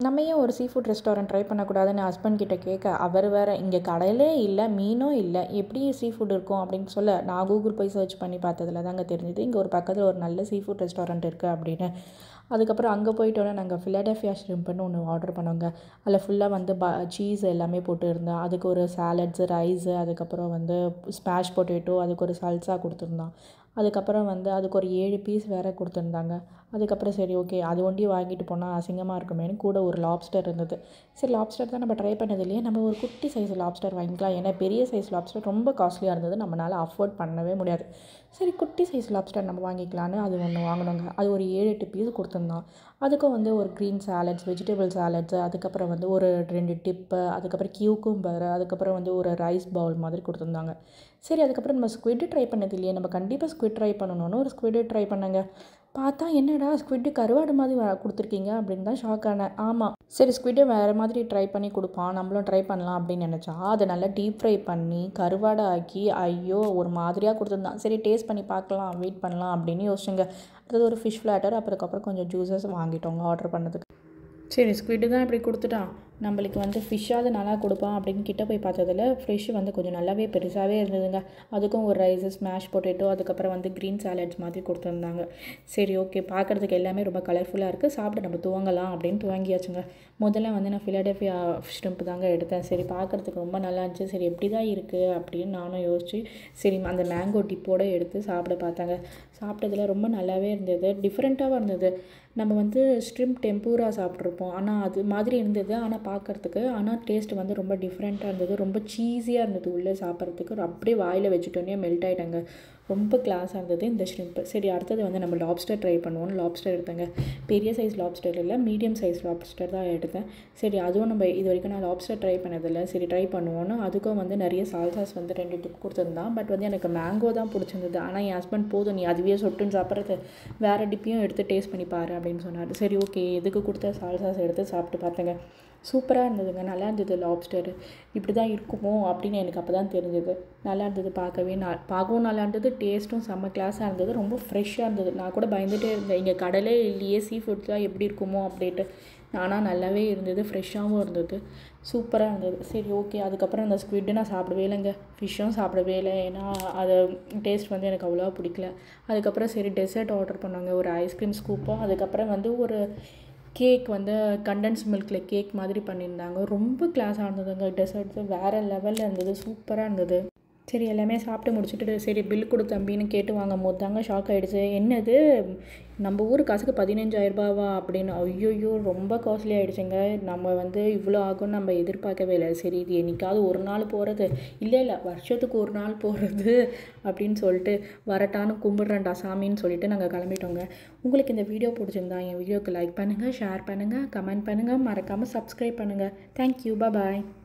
நம்ம ஏன் ஒரு சீ ஃபுட் ரெஸ்டாரண்ட் ட்ரை பண்ணக்கூடாதுன்னு ஹஸ்பண்ட் கிட்ட கேட்க அவர் வேறு இங்கே கடையிலே இல்லை மீனும் இல்லை எப்படி சீ ஃபுட் இருக்கும் அப்படின்னு சொல்ல நான் கூகுள் போய் சர்ச் பண்ணி பார்த்ததுல தாங்க தெரிஞ்சுது இங்கே ஒரு பக்கத்தில் ஒரு நல்ல சீ ஃபுட் ரெஸ்டாரண்ட் இருக்குது அப்படின்னு அதுக்கப்புறம் அங்கே போயிட்டோன்னே நாங்கள் ஃபிலாடெல்ஃபியா ஷ்ரிம்ப்னு ஒன்று ஆர்டர் பண்ணோங்க அதில் ஃபுல்லாக வந்து ப சீஸ் எல்லாமே போட்டு இருந்தோம் அதுக்கு ஒரு சாலட்ஸு ரைஸு அதுக்கப்புறம் வந்து ஸ்மாஷ் பொட்டேட்டோ அதுக்கு ஒரு சல்சா கொடுத்துருந்தான் அதுக்கப்புறம் வந்து அதுக்கு ஒரு ஏழு பீஸ் வேறு கொடுத்துருந்தாங்க அதுக்கப்புறம் சரி ஓகே அது ஒண்டி வாங்கிட்டு போனால் அசிங்கமாக இருக்குமேனு கூட ஒரு லாப்ஸ்டர் இருந்தது சரி லாப்ஸ்டர் தான் நம்ம ட்ரை பண்ணது இல்லையே நம்ம ஒரு குட்டி சைஸ் லாப்ஸ்டர் வாங்கிக்கலாம் ஏன்னா பெரிய சைஸ் லாப்ஸ்டர் ரொம்ப காஸ்ட்லியாக இருந்தது நம்மளால் அஃபோர்ட் பண்ணவே முடியாது சரி குட்டி சைஸ் லாப்ஸ்டர் நம்ம வாங்கிக்கலான்னு அது ஒன்று வாங்கினோங்க அது ஒரு ஏழு எட்டு பீஸ் கொடுத்துருந்தான் அதுக்கும் வந்து ஒரு க்ரீன் சாலட்ஸ் வெஜிடபிள் சாலட்ஸு அதுக்கப்புறம் வந்து ஒரு ரெண்டு டிப்பு அதுக்கப்புறம் கியூக்கும்பர் அதுக்கப்புறம் வந்து ஒரு ரைஸ் பவுல் மாதிரி கொடுத்துருந்தாங்க சரி அதுக்கப்புறம் நம்ம ஸ்குவிட்டு ட்ரை பண்ணது இல்லையே நம்ம கண்டிப்பாக ஸ்குவிட் ட்ரை பண்ணணும்னு ஒரு ஸ்குவிட்டு ட்ரை பண்ணேங்க பார்த்தா என்னடா ஸ்குவிட்டு கருவாடு மாதிரி வ கொடுத்துருக்கீங்க அப்படின்னு தான் ஷாக் ஆனேன் ஆமாம் சரி ஸ்குவிட்டை வேறு மாதிரி ட்ரை பண்ணி கொடுப்பான் நம்மளும் ட்ரை பண்ணலாம் அப்படின்னு நினச்சா அதை நல்லா டீப் ஃப்ரை பண்ணி கருவாடை ஆக்கி ஐயோ ஒரு மாதிரியாக கொடுத்துருந்தான் சரி டேஸ்ட் பண்ணி பார்க்கலாம் வெயிட் பண்ணலாம் அப்படின்னு யோசிச்சுங்க அடுத்தது ஒரு ஃபிஷ் ஃப்ளாட்டர் அப்புறக்கப்புறம் கொஞ்சம் ஜூஸஸ் வாங்கிட்டோங்க ஆர்டர் பண்ணதுக்கு சரி ஸ்குவிட்டு தான் இப்படி கொடுத்துட்டான் நம்மளுக்கு வந்து ஃபிஷ்ஷாவது நல்லா கொடுப்பான் அப்படின்னு கிட்ட போய் பார்த்ததுல ஃபிஷ் வந்து கொஞ்சம் நல்லாவே பெருசாகவே இருந்ததுங்க அதுக்கும் ஒரு ரைஸு ஸ்மாஷ் பொட்டேட்டோ அதுக்கப்புறம் வந்து க்ரீன் சாலட்ஸ் மாதிரி கொடுத்துருந்தாங்க சரி ஓகே பார்க்குறதுக்கு எல்லாமே ரொம்ப கலர்ஃபுல்லாக இருக்குது சாப்பிட்டு நம்ம துவங்கலாம் அப்படின்னு துவங்கியாச்சுங்க முதல்ல வந்து நான் ஃபிலாடெல்ஃபியா ஷ்ரிம்ப் தாங்க எடுத்தேன் சரி பார்க்குறதுக்கு ரொம்ப நல்லா இருந்துச்சு சரி எப்படி தான் இருக்குது அப்படின்னு நானும் யோசிச்சு சரி அந்த மேங்கோ டிப்போடு எடுத்து சாப்பிட பார்த்தாங்க சாப்பிட்டதுல ரொம்ப நல்லாவே இருந்தது டிஃப்ரெண்ட்டாகவும் இருந்தது நம்ம வந்து ஸ்ட்ரிம்ப் டெம்பூரா சாப்பிட்ருப்போம் ஆனால் அது மாதிரி இருந்தது ஆனால் பார்க்குறதுக்கு ஆனால் டேஸ்ட் வந்து ரொம்ப டிஃப்ரெண்ட்டாக இருந்தது ரொம்ப சீஸியாக இருந்தது உள்ளே சாப்பிட்றதுக்கு அப்படியே வாயில் வச்சுட்டோன்னே மெல்ட் ஆகிட்டாங்க ரொம்ப கிளாஸாக இருந்தது இந்த ஷ்ரிம்ப்பு சரி அடுத்தது வந்து நம்ம லாப்ஸ்டர் ட்ரை பண்ணுவோம் லாப்ஸ்டர் எடுத்தேங்க பெரிய சைஸ் லாப்ஸ்டர் இல்லை மீடியம் சைஸ் லாப்ஸ்டர் தான் எடுத்தேன் சரி அதுவும் நம்ம இது வரைக்கும் நான் லாப்ஸ்டர் ட்ரை பண்ணதில்லை சரி ட்ரை பண்ணுவோன்னு அதுக்கும் வந்து நிறைய சால்சாஸ் வந்து ரெண்டு டிப் கொடுத்துருந்தான் பட் வந்து எனக்கு மேங்கோ தான் பிடிச்சிருந்தது ஆனால் என் ஹஸ்பண்ட் போதும் நீ அதுவே சொட்டுன்னு சாப்பிட்றது வேறு டிப்பையும் எடுத்து டேஸ்ட் பண்ணி பாரு அப்படின்னு சொன்னார் சரி ஓகே எதுக்கு கொடுத்த சால்சாஸ் எடுத்து சாப்பிட்டு பார்த்தேங்க சூப்பராக இருந்ததுங்க நல்லா இருந்தது லாப்ஸ்டர் இப்படி தான் இருக்குமோ அப்படின்னு எனக்கு அப்போ தான் தெரிஞ்சது நல்லா இருந்தது பார்க்கவே நான் பார்க்கவும் நல்லா இருந்தது டேஸ்ட்டும் செம்ம கிளாஸாக இருந்தது ரொம்ப ஃப்ரெஷ்ஷாக இருந்தது நான் கூட பயந்துகிட்டே இருந்தேன் இங்கே கடலே இல்லையே சீ ஃபுட்ஸ்லாம் எப்படி இருக்குமோ அப்படின்ட்டு ஆனால் நல்லாவே இருந்தது ஃப்ரெஷ்ஷாகவும் இருந்தது சூப்பராக இருந்தது சரி ஓகே அதுக்கப்புறம் அந்த ஸ்குவிட்டு நான் சாப்பிடவே இல்லைங்க ஃபிஷ்ஷும் சாப்பிடவே இல்லை ஏன்னா அது டேஸ்ட் வந்து எனக்கு அவ்வளோவா பிடிக்கல அதுக்கப்புறம் சரி டெசர்ட் ஆர்டர் பண்ணாங்க ஒரு ஐஸ்கிரீம் ஸ்கூப்பும் அதுக்கப்புறம் வந்து ஒரு கேக் வந்து கண்டன்ஸ் மில்கில் கேக் மாதிரி பண்ணியிருந்தாங்க ரொம்ப கிளாஸாக இருந்ததுங்க டெசர்ட்ஸு வேறு லெவலில் இருந்தது சூப்பராக இருந்தது சரி எல்லாமே சாப்பிட்டு முடிச்சுட்டு சரி பில் கொடு தம்பின்னு கேட்டு வாங்கும் போது தாங்க ஷாக் ஆகிடுச்சு என்னது நம்ம ஊர் காசுக்கு பதினஞ்சாயிரரூபாவா அப்படின்னு ஐயோயோ ரொம்ப காஸ்ட்லி ஆகிடுச்சுங்க நம்ம வந்து இவ்வளோ ஆகும்னு நம்ம எதிர்பார்க்கவே இல்லை சரி இது என்னைக்காவது ஒரு நாள் போகிறது இல்லை இல்லை வருஷத்துக்கு ஒரு நாள் போகிறது அப்படின்னு சொல்லிட்டு வரட்டான்னு கும்பிட்றேன்டா சாமின்னு சொல்லிட்டு நாங்கள் கிளம்பிட்டோங்க உங்களுக்கு இந்த வீடியோ பிடிச்சிருந்தா என் வீடியோக்கு லைக் பண்ணுங்கள் ஷேர் பண்ணுங்கள் கமெண்ட் பண்ணுங்கள் மறக்காமல் சப்ஸ்கிரைப் பண்ணுங்கள் தேங்க்யூ பாய்